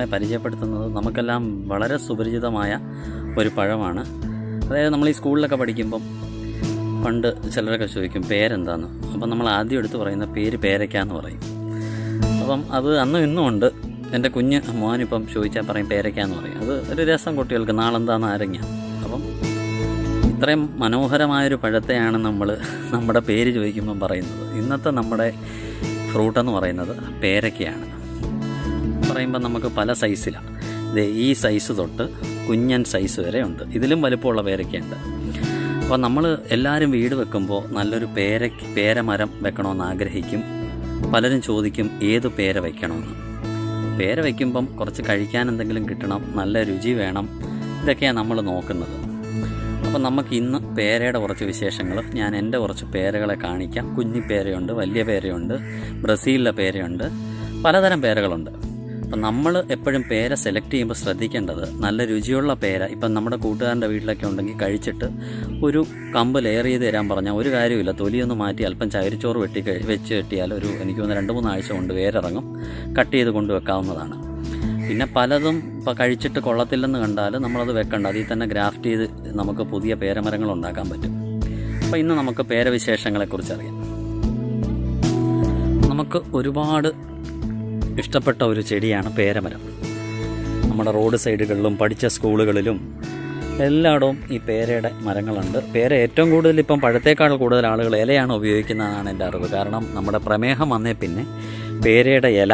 നിങ്ങളെ പരിചയപ്പെടുത്തുന്നത് നമുക്കെല്ലാം വളരെ സുപരിചിതമായ ഒരു പഴമാണ് അതായത് നമ്മൾ ഈ സ്കൂളിലൊക്കെ പഠിക്കുമ്പം പണ്ട് ചിലരൊക്കെ ചോദിക്കും പേരെന്താന്ന് അപ്പം നമ്മൾ ആദ്യം എടുത്ത് പറയുന്ന പേര് പേരയ്ക്കാന്ന് പറയും അപ്പം അത് അന്നും ഇന്നും ഉണ്ട് എൻ്റെ കുഞ്ഞ് മോനിപ്പം ചോദിച്ചാൽ പറയും പേരയ്ക്കാന്ന് പറയും അത് ഒരു രസം കുട്ടികൾക്ക് നാളെന്താന്ന് ആരങ്ങ അപ്പം ഇത്രയും മനോഹരമായൊരു പഴത്തെയാണ് നമ്മൾ നമ്മുടെ പേര് ചോദിക്കുമ്പം പറയുന്നത് ഇന്നത്തെ നമ്മുടെ ഫ്രൂട്ട് എന്ന് പറയുന്നത് പേരയ്ക്കയാണ് പറയുമ്പോൾ നമുക്ക് പല സൈസിലാണ് ഇത് ഈ സൈസ് തൊട്ട് കുഞ്ഞൻ സൈസ് വരെ ഉണ്ട് ഇതിലും വലുപ്പമുള്ള പേരയ്ക്കയുണ്ട് അപ്പോൾ നമ്മൾ എല്ലാവരും വീട് വെക്കുമ്പോൾ നല്ലൊരു പേര പേരമരം വെക്കണമെന്ന് ആഗ്രഹിക്കും പലരും ചോദിക്കും ഏത് പേര വയ്ക്കണമെന്ന് പേര വയ്ക്കുമ്പം കുറച്ച് കഴിക്കാൻ എന്തെങ്കിലും കിട്ടണം നല്ല രുചി വേണം ഇതൊക്കെയാണ് നമ്മൾ നോക്കുന്നത് അപ്പം നമുക്ക് ഇന്ന് പേരയുടെ കുറച്ച് വിശേഷങ്ങൾ ഞാൻ എൻ്റെ കുറച്ച് പേരകളെ കാണിക്കാം കുഞ്ഞി പേരയുണ്ട് വലിയ പേരയുണ്ട് ബ്രസീലിലെ പേരയുണ്ട് പലതരം പേരകളുണ്ട് അപ്പം നമ്മൾ എപ്പോഴും പേര സെലക്ട് ചെയ്യുമ്പോൾ ശ്രദ്ധിക്കേണ്ടത് നല്ല രുചിയുള്ള പേര ഇപ്പം നമ്മുടെ കൂട്ടുകാരൻ്റെ വീട്ടിലൊക്കെ ഉണ്ടെങ്കിൽ കഴിച്ചിട്ട് ഒരു കമ്പ് ലെയർ ചെയ്ത് തരാൻ പറഞ്ഞാൽ ഒരു കാര്യമില്ല തൊലിയൊന്ന് മാറ്റി അല്പം ചകിരിച്ചോറ് വെട്ടി കഴി- വെച്ച് കെട്ടിയാൽ ഒരു എനിക്ക് തോന്നുന്നു രണ്ട് മൂന്ന് ആഴ്ച കൊണ്ട് വേരിറങ്ങും കട്ട് ചെയ്ത് കൊണ്ടുവെക്കാവുന്നതാണ് പിന്നെ പലതും ഇപ്പോൾ കഴിച്ചിട്ട് കൊള്ളത്തില്ലെന്ന് കണ്ടാൽ നമ്മളത് വെക്കണ്ട അതിൽ തന്നെ ഗ്രാഫ്റ്റ് ചെയ്ത് നമുക്ക് പുതിയ പേരമരങ്ങൾ ഉണ്ടാക്കാൻ പറ്റും അപ്പോൾ ഇന്ന് നമുക്ക് പേരവിശേഷങ്ങളെക്കുറിച്ച് അറിയാം നമുക്ക് ഒരുപാട് ഇഷ്ടപ്പെട്ട ഒരു ചെടിയാണ് പേരമരം നമ്മുടെ റോഡ് സൈഡുകളിലും പഠിച്ച സ്കൂളുകളിലും എല്ലായിടവും ഈ പേരയുടെ മരങ്ങളുണ്ട് പേര ഏറ്റവും കൂടുതൽ ഇപ്പം പഴത്തേക്കാൾ കൂടുതൽ ആളുകൾ ഇലയാണ് ഉപയോഗിക്കുന്നതാണ് എൻ്റെ അറിവ് കാരണം നമ്മുടെ പ്രമേഹം വന്നേ പിന്നെ പേരയുടെ ഇല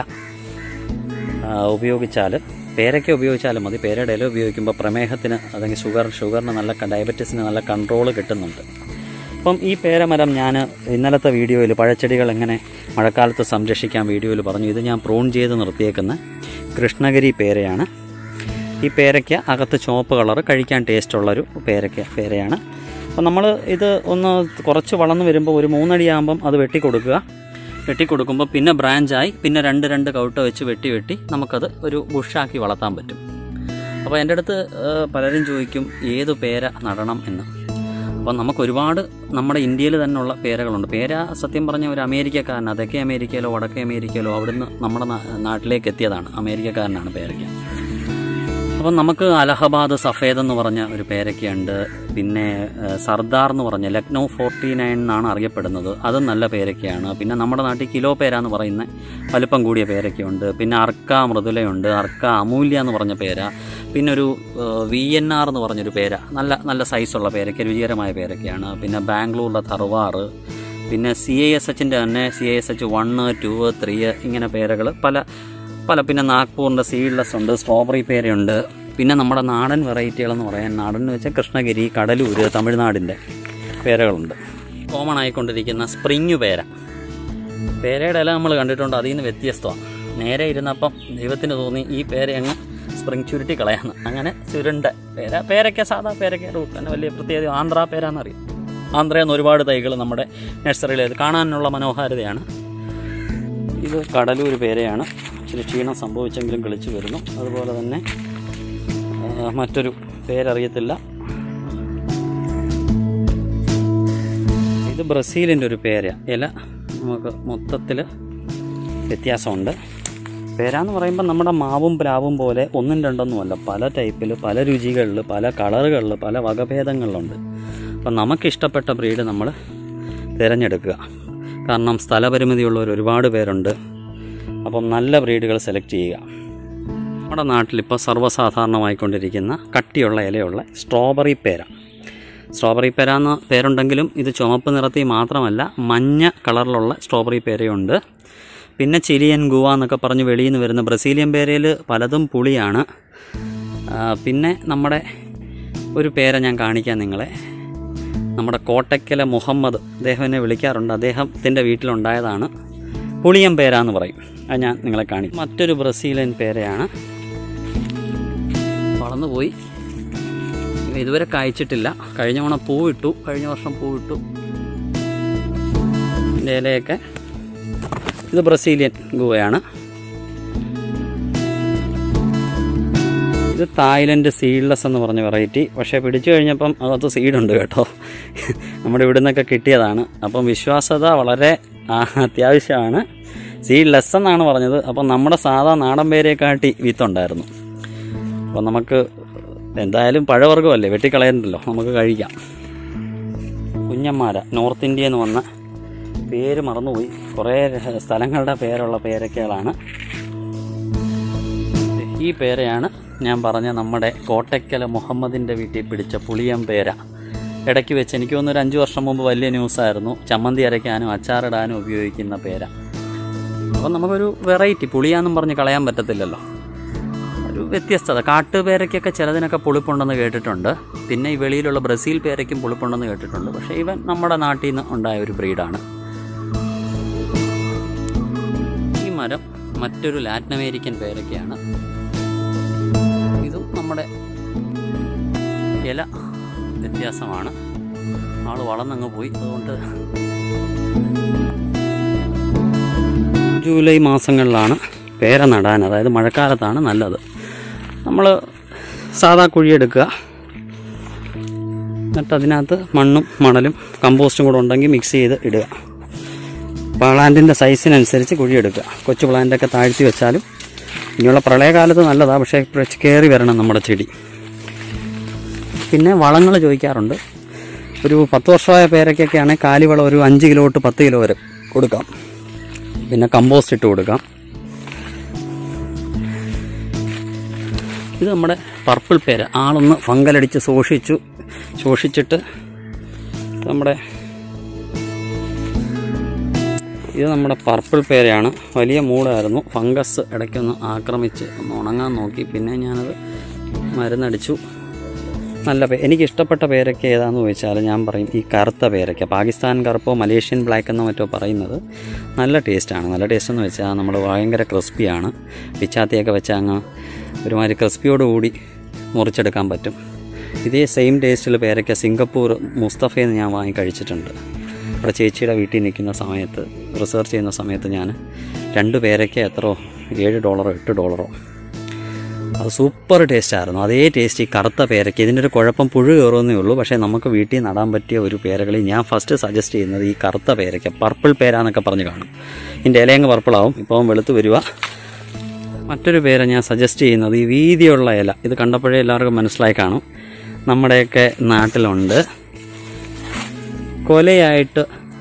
ആ, ഉപയോഗിച്ചാൽ പേരയ്ക്ക ഉപയോഗിച്ചാലും മതി പേരയുടെ ഇല ഉപയോഗിക്കുമ്പോൾ പ്രമേഹത്തിന് അല്ലെങ്കിൽ ഷുഗർ ഷുഗറിന് നല്ല ഡയബറ്റീസിന് നല്ല കൺട്രോൾ കിട്ടുന്നുണ്ട് അപ്പം ഈ പേരമരം ഞാൻ ഇന്നലത്തെ വീഡിയോയിൽ പഴച്ചെടികൾ എങ്ങനെ മഴക്കാലത്ത് സംരക്ഷിക്കാൻ വീഡിയോയിൽ പറഞ്ഞു ഇത് ഞാൻ പ്രൂൺ ചെയ്ത് നിർത്തിയേക്കുന്ന കൃഷ്ണഗിരി പേരയാണ് ഈ പേരയ്ക്ക അകത്ത് ചുവപ്പ് കളർ കഴിക്കാൻ ടേസ്റ്റുള്ളൊരു പേരയ്ക്ക പേരയാണ് അപ്പം നമ്മൾ ഇത് ഒന്ന് കുറച്ച് വളർന്നു വരുമ്പോൾ ഒരു മൂന്നടിയാകുമ്പം അത് വെട്ടിക്കൊടുക്കുക വെട്ടിക്കൊടുക്കുമ്പോൾ പിന്നെ ബ്രാഞ്ചായി പിന്നെ രണ്ട് രണ്ട് കൗട്ട വെച്ച് വെട്ടി വെട്ടി നമുക്കത് ഒരു ബുഷാക്കി വളർത്താൻ പറ്റും അപ്പോൾ എൻ്റെ അടുത്ത് ഏഹ്, പലരും ചോദിക്കും ഏത് പേര നടണം എന്ന് അപ്പോൾ നമുക്ക് ഒരുപാട് നമ്മുടെ ഇന്ത്യയിൽ തന്നെയുള്ള പേരകളുണ്ട് പേര സത്യം പറഞ്ഞ ഒരു അമേരിക്കക്കാരനാണ് തെക്കേ അമേരിക്കയിലോ വടക്കേ അമേരിക്കയിലോ അവിടുന്ന് നമ്മുടെ നാ- നാട്ടിലേക്ക് എത്തിയതാണ് അമേരിക്കക്കാരനാണ് പേരയ്ക്ക അപ്പം നമുക്ക് അലഹബാദ് സഫേദ് എന്ന് പറഞ്ഞ ഒരു പേരയ്ക്കയുണ്ട് പിന്നെ ഏഹ്, സർദാർ എന്ന് പറഞ്ഞ ലക്നൗ ഫോർട്ടി നയൻ എന്നാണ് അറിയപ്പെടുന്നത് അതും നല്ല പേരയ്ക്കയാണ് പിന്നെ നമ്മുടെ നാട്ടിൽ കിലോ പേര എന്ന് പറയുന്ന വലിപ്പം കൂടിയ പേരയ്ക്കയുണ്ട് പിന്നെ അർക്ക മൃദുലയുണ്ട് അർക്ക അമൂല്യ എന്ന് പറഞ്ഞ പേര പിന്നെ ഒരു വി എൻ ആർ എന്ന് പറഞ്ഞൊരു പേര നല്ല നല്ല സൈസുള്ള പേരയ്ക്ക രുചികരമായ പേരയ്ക്കയാണ് പിന്നെ ബാംഗ്ലൂരിലെ തറുവാറ് പിന്നെ സി എ എസ് എച്ചിൻ്റെ തന്നെ C A S H one two three ഇങ്ങനെ പേരകൾ പല പല പിന്നെ നാഗ്പൂറിൻ്റെ സീഡ്ലെസ് ഉണ്ട് സ്ട്രോബെറി പേരയുണ്ട് പിന്നെ നമ്മുടെ നാടൻ വെറൈറ്റികളെന്ന് പറയാൻ നാടൻ എന്ന് വെച്ചാൽ കൃഷ്ണഗിരി കടലൂര് തമിഴ്നാടിൻ്റെ പേരകളുണ്ട് കോമൺ ആയിക്കൊണ്ടിരിക്കുന്ന സ്പ്രിങ് പേര പേരയുടെ ഇല നമ്മൾ കണ്ടിട്ടുണ്ട് അതിൽ നിന്ന് വ്യത്യസ്തമാണ് നേരെ ഇരുന്നപ്പം ദൈവത്തിന് തോന്നി ഈ പേര അങ്ങ് സ്പ്രിങ് ചുരുട്ടി കളയാന്ന് അങ്ങനെ ചുരുണ്ട പേര പേരയ്ക്ക സാധാ പേരയ്ക്ക റൂട്ട് തന്നെ വലിയ പ്രത്യേകത ആന്ധ്ര പേരാന്നറിയും ആന്ധ്രയിൽ നിന്ന് ഒരുപാട് തൈകൾ നമ്മുടെ നഴ്സറിയിൽ കാണാനുള്ള മനോഹാരിതയാണ് ഇത് കടലൂർ പേരയാണ് ഇച്ചിരി ക്ഷീണം സംഭവിച്ചെങ്കിലും കിളിച്ചു വരുന്നു അതുപോലെ തന്നെ ആ, മറ്റൊരു പേരറിയത്തില്ല ഇത് ബ്രസീലിൻ്റെ ഒരു പേര ഇല നമുക്ക് മൊത്തത്തിൽ വ്യത്യാസമുണ്ട് പേരാന്ന് പറയുമ്പോൾ നമ്മുടെ മാവും പ്ലാവും പോലെ ഒന്നും രണ്ടൊന്നുമല്ല പല ടൈപ്പിൽ പല രുചികളിൽ പല കളറുകളിൽ പല വകഭേദങ്ങളിലുണ്ട് അപ്പം നമുക്കിഷ്ടപ്പെട്ട ബ്രീഡ് നമ്മൾ തിരഞ്ഞെടുക്കുക കാരണം സ്ഥലപരിമിതിയുള്ളവർ ഒരുപാട് പേരുണ്ട് അപ്പം നല്ല ബ്രീഡുകൾ സെലക്ട് ചെയ്യുക നമ്മുടെ നാട്ടിലിപ്പോൾ സർവ്വസാധാരണമായിക്കൊണ്ടിരിക്കുന്ന കട്ടിയുള്ള ഇലയുള്ള സ്ട്രോബെറി പേര സ്ട്രോബെറി പേര എന്ന പേരുണ്ടെങ്കിലും ഇത് ചുവപ്പ് നിറത്തിൽ മാത്രമല്ല മഞ്ഞ കളറിലുള്ള സ്ട്രോബെറി പേരയുണ്ട് പിന്നെ ചിലിയൻ ഗുവ എന്നൊക്കെ പറഞ്ഞ് വെളിയിൽ നിന്ന് വരുന്ന ബ്രസീലിയൻ പേരയിൽ പലതും പുളിയാണ് ആ, പിന്നെ നമ്മുടെ ഒരു പേര ഞാൻ കാണിക്കാം നിങ്ങളെ നമ്മുടെ കോട്ടയ്ക്കലെ മുഹമ്മദ് അദ്ദേഹം എന്നെ വിളിക്കാറുണ്ട് അദ്ദേഹത്തിൻ്റെ വീട്ടിലുണ്ടായതാണ് പുളിയം പേര എന്ന് പറയും അത് ഞാൻ നിങ്ങളെ കാണിക്കും മറ്റൊരു ബ്രസീലിയൻ പേരയാണ് വളർന്നു പോയി ഇത് ഇതുവരെ കായ്ച്ചിട്ടില്ല കഴിഞ്ഞ തവണ പൂവിട്ടു കഴിഞ്ഞ വർഷം പൂവിട്ടു ഇതിൻ്റെ ഇലയൊക്കെ ഇത് ബ്രസീലിയൻ ഗുവയാണ് ഇത് തായ്ലൻഡ് സീഡ്ലെസ് എന്ന് പറഞ്ഞ വെറൈറ്റി പക്ഷേ പിടിച്ചു കഴിഞ്ഞപ്പം അകത്ത് സീഡുണ്ട് കേട്ടോ നമ്മുടെ ഇവിടെ നിന്നൊക്കെ കിട്ടിയതാണ് അപ്പം വിശ്വാസത വളരെ ആ, അത്യാവശ്യമാണ് സീഡ് ലെസ് എന്നാണ് പറഞ്ഞത് അപ്പം നമ്മുടെ സാധാ നാടൻ പേരെക്കാട്ടി വിത്തുണ്ടായിരുന്നു അപ്പം നമുക്ക് എന്തായാലും പഴവർഗ്ഗമല്ലേ വെട്ടിക്കളയണ്ടല്ലോ നമുക്ക് കഴിക്കാം കുഞ്ഞന്മാര നോർത്ത് ഇന്ത്യയിൽ നിന്ന് വന്ന പേര് മറന്നുപോയി കുറേ സ്ഥലങ്ങളുടെ പേരുള്ള പേരക്കകളാണ് ഈ പേരയാണ് ഞാൻ പറഞ്ഞ നമ്മുടെ കോട്ടയ്ക്കല മുഹമ്മദിൻ്റെ വീട്ടിൽ പിടിച്ച പുളിയം പേര ഇടയ്ക്ക് വെച്ച് എനിക്ക് തോന്നുന്നു ഒരു അഞ്ച് വർഷം മുമ്പ് വലിയ ന്യൂസായിരുന്നു ചമ്മന്തി അരയ്ക്കാനും അച്ചാറിടാനും ഉപയോഗിക്കുന്ന പേര അപ്പം നമുക്കൊരു വെറൈറ്റി പുളിയാന്നും പറഞ്ഞ് കളയാൻ പറ്റത്തില്ലല്ലോ ഒരു വ്യത്യസ്തത കാട്ടുപേരയ്ക്കൊക്കെ ചിലതിനൊക്കെ പുളിപ്പുണ്ടെന്ന് കേട്ടിട്ടുണ്ട് പിന്നെ ഈ വെളിയിലുള്ള ബ്രസീൽ പേരയ്ക്കും പുളിപ്പുണ്ടെന്ന് കേട്ടിട്ടുണ്ട് പക്ഷേ ഇവൻ നമ്മുടെ നാട്ടിൽ നിന്ന് ഉണ്ടായ ഒരു ബ്രീഡാണ് ഈ മരം മറ്റൊരു ലാറ്റിൻ അമേരിക്കൻ പേരയ്ക്കാണ് ഇതും നമ്മുടെ ഇല വ്യത്യാസമാണ് ആൾ വളർന്നങ്ങ് പോയി അതുകൊണ്ട് ജൂലൈ മാസങ്ങളിലാണ് പേര നടാൻ അതായത് മഴക്കാലത്താണ് നല്ലത് നമ്മൾ സാധാ കുഴിയെടുക്കുക എന്നിട്ട് അതിനകത്ത് മണ്ണും മണലും കമ്പോസ്റ്റും കൂടെ ഉണ്ടെങ്കിൽ മിക്സ് ചെയ്ത് ഇടുക പ്ലാന്റിൻ്റെ സൈസിനനുസരിച്ച് കുഴിയെടുക്കുക കൊച്ചു പ്ലാന്റൊക്കെ താഴ്ത്തി വെച്ചാലും ഇനിയുള്ള പ്രളയകാലത്ത് നല്ലതാണ് പക്ഷേ കയറി വരണം നമ്മുടെ ചെടി പിന്നെ വളങ്ങൾ ചോദിക്കാറുണ്ട് ഒരു പത്ത് വർഷമായ പേരയ്ക്കൊക്കെ ആണെങ്കിൽ കാലിവളം ഒരു അഞ്ച് കിലോ തൊട്ട് പത്ത് കിലോ വരെ കൊടുക്കാം പിന്നെ കമ്പോസ്റ്റ് ഇട്ട് കൊടുക്കാം ഇത് നമ്മുടെ പർപ്പിൾ പേര ആളൊന്ന് ഫംഗലടിച്ച് ശോഷിച്ചു ശോഷിച്ചിട്ട് നമ്മുടെ ഇത് നമ്മുടെ പർപ്പിൾ പേരയാണ് വലിയ മൂടായിരുന്നു ഫംഗസ് ഇടയ്ക്കൊന്ന് ആക്രമിച്ച് ഒന്ന് ഉണങ്ങാൻ നോക്കി പിന്നെ ഞാനത് മരുന്നടിച്ചു നല്ല പേ എനിക്ക് ഇഷ്ടപ്പെട്ട പേരയ്ക്ക ഏതാണെന്ന് ചോദിച്ചാൽ ഞാൻ പറയും ഈ കറുത്ത പേരയ്ക്ക പാകിസ്ഥാൻ കറുപ്പോ മലേഷ്യൻ ബ്ലാക്ക് എന്നോ മറ്റോ പറയുന്നത് നല്ല ടേസ്റ്റാണ് നല്ല ടേസ്റ്റ് എന്ന് വെച്ചാൽ നമ്മൾ ഭയങ്കര ക്രിസ്പിയാണ് പിച്ചാത്തിയൊക്കെ വെച്ചാൽ അങ്ങ് ഒരുമാതിരി ക്രിസ്പിയോടുകൂടി മുറിച്ചെടുക്കാൻ പറ്റും ഇതേ സെയിം ടേസ്റ്റിൽ പേരയ്ക്ക സിംഗപ്പൂർ മുസ്തഫയിൽ നിന്ന് ഞാൻ വാങ്ങി കഴിച്ചിട്ടുണ്ട് അവിടെ ചേച്ചിയുടെ വീട്ടിൽ നിൽക്കുന്ന സമയത്ത് റിസർച്ച് ചെയ്യുന്ന സമയത്ത് ഞാൻ രണ്ട് പേരയ്ക്ക എത്രയോ ഏഴ് ഡോളറോ എട്ട് ഡോളറോ അത് സൂപ്പർ ടേസ്റ്റായിരുന്നു അതേ ടേസ്റ്റ് ഈ കറുത്ത പേരയ്ക്ക് ഇതിൻ്റെ ഒരു കുഴപ്പം പുഴു കയറുന്നേ ഉള്ളൂ പക്ഷേ നമുക്ക് വീട്ടിൽ നടാൻ പറ്റിയ ഒരു പേരകളിൽ ഞാൻ ഫസ്റ്റ് സജസ്റ്റ് ചെയ്യുന്നത് ഈ കറുത്ത പേരയ്ക്ക പർപ്പിൾ പേരാന്നൊക്കെ പറഞ്ഞ് കാണും ഇതിൻ്റെ ഇലയങ്ങ് പർപ്പിളാവും ഇപ്പം വെളുത്ത് വരിക മറ്റൊരു പേര് ഞാൻ സജസ്റ്റ് ചെയ്യുന്നത് ഈ വീതിയുള്ള ഇല ഇത് കണ്ടപ്പോഴേ എല്ലാവർക്കും മനസ്സിലായി കാണും നമ്മുടെയൊക്കെ നാട്ടിലുണ്ട് കൊലയായിട്ട്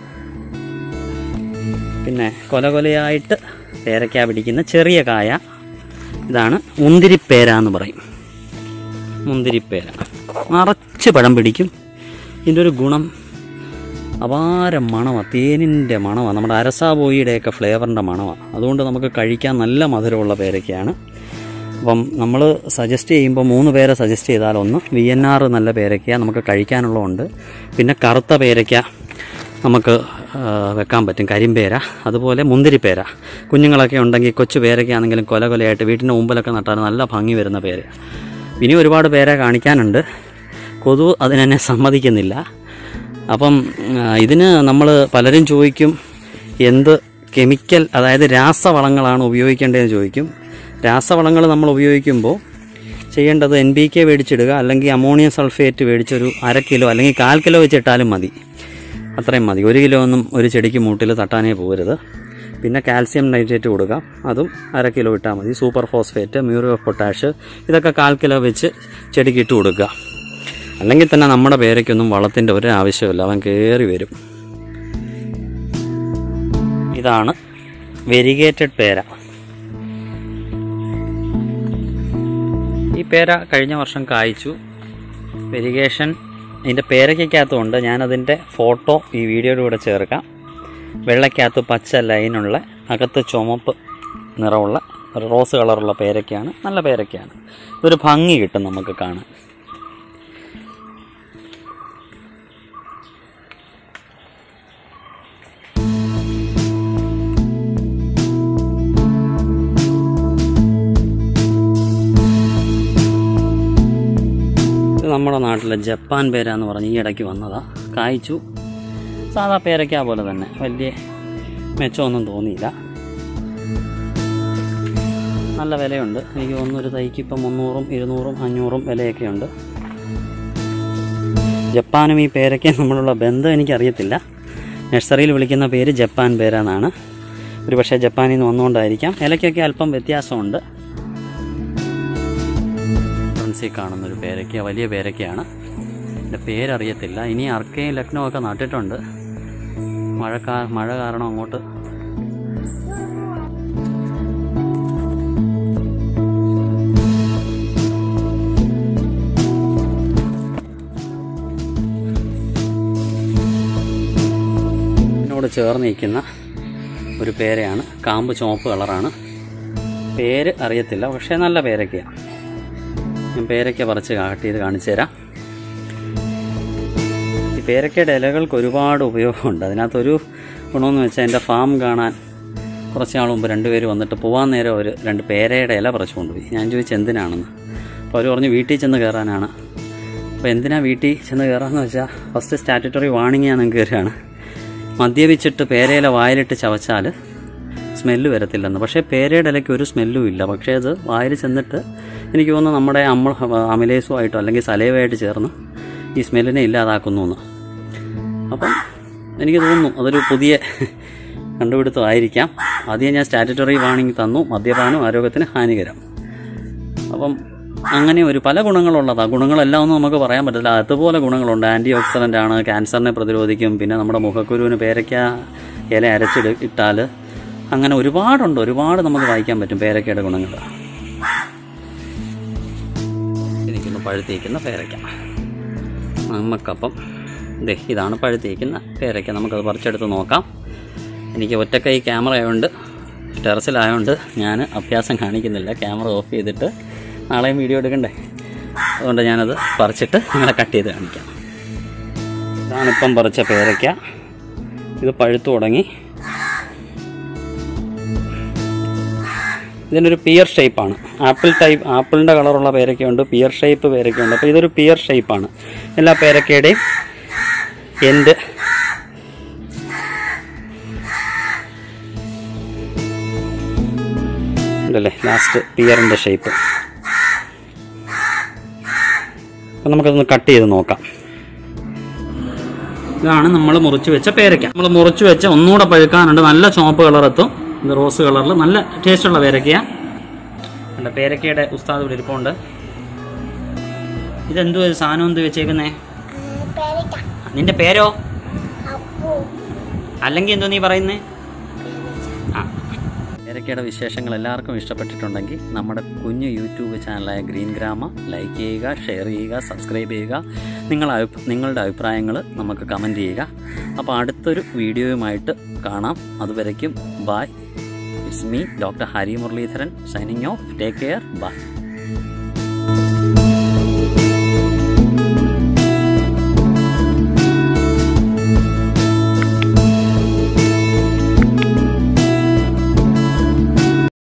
പിന്നെ കൊല കൊലയായിട്ട് പേരയ്ക്ക പിടിക്കുന്ന ചെറിയ കായ ഇതാണ് മുന്തിരിപ്പേര എന്ന് പറയും മുന്തിരിപ്പേര നിറച്ച് പഴം പിടിക്കും ഇതിൻ്റെ ഒരു ഗുണം അപാര മണമാണ് തേനിൻ്റെ മണമാണ് നമ്മുടെ അരസാബോയിയുടെയൊക്കെ ഫ്ലേവറിൻ്റെ മണമാണ് അതുകൊണ്ട് നമുക്ക് കഴിക്കാൻ നല്ല മധുരമുള്ള പേരയ്ക്കയാണ് അപ്പം നമ്മൾ സജസ്റ്റ് ചെയ്യുമ്പോൾ മൂന്ന് പേരെ സജസ്റ്റ് ചെയ്താൽ ഒന്ന് വി എൻ ആർ നല്ല പേരയ്ക്ക നമുക്ക് കഴിക്കാനുള്ളതുണ്ട് പിന്നെ കറുത്ത പേരയ്ക്ക നമുക്ക് ആ, വെക്കാൻ പറ്റും കരിമ്പേര അതുപോലെ മുന്തിരിപ്പേര കുഞ്ഞുങ്ങളൊക്കെ ഉണ്ടെങ്കിൽ കൊച്ചു പേരയ്ക്കാണെങ്കിലും കൊല കൊലയായിട്ട് വീട്ടിൻ്റെ മുമ്പിലൊക്കെ നട്ടാൽ നല്ല ഭംഗി വരുന്ന പേര് ഇനി ഒരുപാട് പേരെ കാണിക്കാനുണ്ട് കൊതു അതിനെന്നെ സമ്മതിക്കുന്നില്ല അപ്പം ആ, ഇതിന് നമ്മൾ പലരും ചോദിക്കും എന്ത് കെമിക്കൽ അതായത് രാസവളങ്ങളാണ് ഉപയോഗിക്കേണ്ടതെന്ന് ചോദിക്കും രാസവളങ്ങൾ നമ്മൾ ഉപയോഗിക്കുമ്പോൾ ചെയ്യേണ്ടത് എൻ ബി കെ മേടിച്ചിടുക അല്ലെങ്കിൽ അമോണിയം സൾഫേറ്റ് മേടിച്ചൊരു അര കിലോ അല്ലെങ്കിൽ കാൽ കിലോ വെച്ചിട്ടാലും മതി അത്രയും മതി ഒരു കിലോ ഒന്നും ഒരു ചെടിക്ക് മൂട്ടിൽ തട്ടാനേ പോകരുത് പിന്നെ കാൽസ്യം നൈട്രേറ്റ് കൊടുക്കാം അതും അര കിലോ ഇട്ടാൽ മതി super phosphate muriate of potash ഇതൊക്കെ കാൽ കിലോ വെച്ച് ചെടിക്ക് ഇട്ട് കൊടുക്കുക അല്ലെങ്കിൽ തന്നെ നമ്മുടെ പേരയ്ക്കൊന്നും വളത്തിൻ്റെ ഒരു ആവശ്യമില്ല അവൻ കയറി വരും ഇതാണ് വെരിഗേറ്റഡ് പേര ഈ പേര കഴിഞ്ഞ വർഷം കായ്ച്ചു വെരിഗേഷൻ ഇതിൻ്റെ പേരയ്ക്കകത്തുണ്ട് ഞാനതിൻ്റെ ഫോട്ടോ ഈ വീഡിയോയുടെ കൂടെ ചേർക്കാം വെള്ളയ്ക്കകത്ത് പച്ച ലൈനുള്ള അകത്ത് ചുമപ്പ് നിറമുള്ള ഒരു റോസ് കളറുള്ള പേരയ്ക്കാണ് നല്ല പേരയ്ക്കാണ് ഇതൊരു ഭംഗി കിട്ടും നമുക്ക് കാണാൻ ഇത് നമ്മുടെ നാട്ടിലെ ജപ്പാൻ പേര എന്ന് പറഞ്ഞ് ഈ ഇടയ്ക്ക് വന്നതാ കായ്ച്ചു സാധാ പേരയ്ക്ക പോലെ തന്നെ വലിയ മെച്ചമൊന്നും തോന്നിയില്ല നല്ല വിലയുണ്ട് എനിക്ക് തോന്നുന്നു ഒരു തൈക്ക് ഇപ്പം മുന്നൂറും ഇരുന്നൂറും അഞ്ഞൂറും വിലയൊക്കെ ഉണ്ട് ജപ്പാനും ഈ പേരയ്ക്ക് നമ്മളുള്ള ബന്ധം എനിക്കറിയത്തില്ല നഴ്സറിയിൽ വിളിക്കുന്ന പേര് ജപ്പാൻ പേര എന്നാണ് ഒരു പക്ഷേ ജപ്പാനിൽ നിന്ന് വന്നുകൊണ്ടായിരിക്കാം ഇലയ്ക്കൊക്കെ അല്പം വ്യത്യാസമുണ്ട് ഫ്രണ്ട്സിൽ കാണുന്നൊരു പേരയ്ക്ക വലിയ പേരയ്ക്കയാണ് എൻ്റെ പേരറിയത്തില്ല ഇനി അർക്കയും ലക്നോ ഒക്കെ നട്ടിട്ടുണ്ട് മഴക്കാ മഴ കാരണം അങ്ങോട്ട് ഇതിനോട് ചേർന്ന് നിൽക്കുന്ന ഒരു പേരയാണ് കാമ്പ് ചുവപ്പ് കളറാണ് പേര് അറിയത്തില്ല പക്ഷേ നല്ല പേരൊക്കെയാണ് ഞാൻ പേരയ്ക്ക പറിച്ച് കാട്ട് ചെയ്ത് കാണിച്ചു തരാം ഈ പേരയ്ക്കയുടെ ഇലകൾക്ക് ഒരുപാട് ഉപയോഗമുണ്ട് അതിനകത്തൊരു ഗുണമെന്ന് വെച്ചാൽ എൻ്റെ ഫാം കാണാൻ കുറച്ച് നാൾ മുമ്പ് രണ്ടുപേര് വന്നിട്ട് പോകാൻ നേരം ഒരു രണ്ട് പേരയുടെ ഇല പറിച്ചു കൊണ്ടുപോയി ഞാൻ ചോദിച്ചു എന്തിനാണെന്ന് അപ്പോൾ അവർ പറഞ്ഞു വീട്ടിൽ ചെന്ന് കയറാനാണ് അപ്പോൾ എന്തിനാ വീട്ടിൽ ചെന്ന് കയറാമെന്ന് വെച്ചാൽ ഫസ്റ്റ് സ്റ്റാറ്റുറ്ററി വാണിംഗ് ഞാൻ നിങ്ങൾക്ക് തരികയാണ് മദ്യപിച്ചിട്ട് പേരയില വായിലിട്ട് ചവച്ചാൽ സ്മെല്ല് വരത്തില്ലെന്ന് പക്ഷേ പേരയുടെ ഇലയ്ക്ക് ഒരു സ്മെല്ലും ഇല്ല പക്ഷേ അത് വായിൽ ചെന്നിട്ട് എനിക്ക് തോന്നുന്നു നമ്മുടെ അമ്മ അമിലേസുമായിട്ടോ അല്ലെങ്കിൽ സലൈവമായിട്ട് ചേർന്ന് ഈ സ്മെല്ലിനെ ഇല്ലാതാക്കുന്നു എന്ന് അപ്പം എനിക്ക് തോന്നുന്നു അതൊരു പുതിയ കണ്ടുപിടുത്തമായിരിക്കാം ആദ്യം ഞാൻ സ്റ്റാറ്റുറ്ററി വാണിംഗ് തന്നു മദ്യപാനം ആരോഗ്യത്തിന് ഹാനികരം അപ്പം അങ്ങനെ ഒരു പല ഗുണങ്ങളുള്ളതാണ് ഗുണങ്ങളെല്ലാം ഒന്നും നമുക്ക് പറയാൻ പറ്റില്ല അതുപോലെ ഗുണങ്ങളുണ്ട് ആൻറ്റി ഓക്സിഡൻ്റ് ആണ് ക്യാൻസറിനെ പ്രതിരോധിക്കും പിന്നെ നമ്മുടെ മുഖക്കുരുവിന് പേരയ്ക്ക ഇല അരച്ചിട് ഇട്ടാൽ അങ്ങനെ ഒരുപാടുണ്ട് ഒരുപാട് നമുക്ക് വായിക്കാൻ പറ്റും പേരയ്ക്കയുടെ ഗുണങ്ങൾ എനിക്കൊന്ന് പഴുത്തിരിക്കുന്ന പേരയ്ക്ക നമുക്കപ്പം ദേ ഇതാണ് പഴുത്തിരിക്കുന്ന പേരയ്ക്ക നമുക്കത് പറിച്ചെടുത്ത് നോക്കാം എനിക്ക് ഒറ്റക്കൈ ക്യാമറ ആയതുകൊണ്ട് ടെറസിലായതുകൊണ്ട് ഞാൻ അഭ്യാസം കാണിക്കുന്നില്ല ക്യാമറ ഓഫ് ചെയ്തിട്ട് നാളെയും വീഡിയോ എടുക്കണ്ടേ അതുകൊണ്ട് ഞാനത് പറിച്ചിട്ട് നിങ്ങളെ കട്ട് ചെയ്ത് കാണിക്കാം ഇതാണിപ്പം പറിച്ച പേരയ്ക്ക ഇത് പഴുത്തു തുടങ്ങി ഇതിനൊരു പിയർ ഷേപ്പാണ് ആപ്പിൾ ടൈപ്പ് ആപ്പിളിൻ്റെ കളറുള്ള പേരയ്ക്കയുണ്ട് പിയർ ഷേപ്പ് പേരയ്ക്കയുണ്ട് അപ്പോൾ ഇതൊരു പിയർ ഷേപ്പാണ് എല്ലാ പേരയ്ക്കയുടെയും എൻഡ് ഉണ്ടല്ലേ ലാസ്റ്റ് പിയറിൻ്റെ ഷേപ്പ് അപ്പം നമുക്കതൊന്ന് കട്ട് ചെയ്ത് നോക്കാം ഇതാണ് നമ്മൾ മുറിച്ച് വെച്ച പേരയ്ക്ക നമ്മൾ മുറിച്ച് വെച്ച ഒന്നുകൂടെ പഴുക്കാനുണ്ട് നല്ല ചുവപ്പ് കളർ എത്തും ഇത് റോസ് കളറിൽ നല്ല ടേസ്റ്റുള്ള പേരയ്ക്കയാ അല്ല പേരയ്ക്കയുടെ ഉസ്താദ് ഇവിടെ ഇരിപ്പുണ്ട് ഇതെന്തോ ഒരു സാധനം എന്ത് വെച്ചേക്കുന്നേ പേരയ്ക്ക നിന്റെ പേരോ അപ്പു അല്ലെങ്കിൽ എന്തോ നീ പറയുന്നേ ആ പേരയ്ക്കയുടെ വിശേഷങ്ങൾ എല്ലാവർക്കും ഇഷ്ടപ്പെട്ടിട്ടുണ്ടെങ്കിൽ നമ്മുടെ കുഞ്ഞു യൂട്യൂബ് ചാനലായ ഗ്രീൻ ഗ്രാമ ലൈക്ക് ചെയ്യുക ഷെയർ ചെയ്യുക സബ്സ്ക്രൈബ് ചെയ്യുക നിങ്ങൾ അഭി- നിങ്ങളുടെ അഭിപ്രായങ്ങൾ നമുക്ക് കമൻറ്റ് ചെയ്യുക അപ്പോൾ അടുത്തൊരു വീഡിയോയുമായിട്ട് കാണാം അതുവരയ്ക്കും bye it's me doctor Hari Muralidharan signing off take care by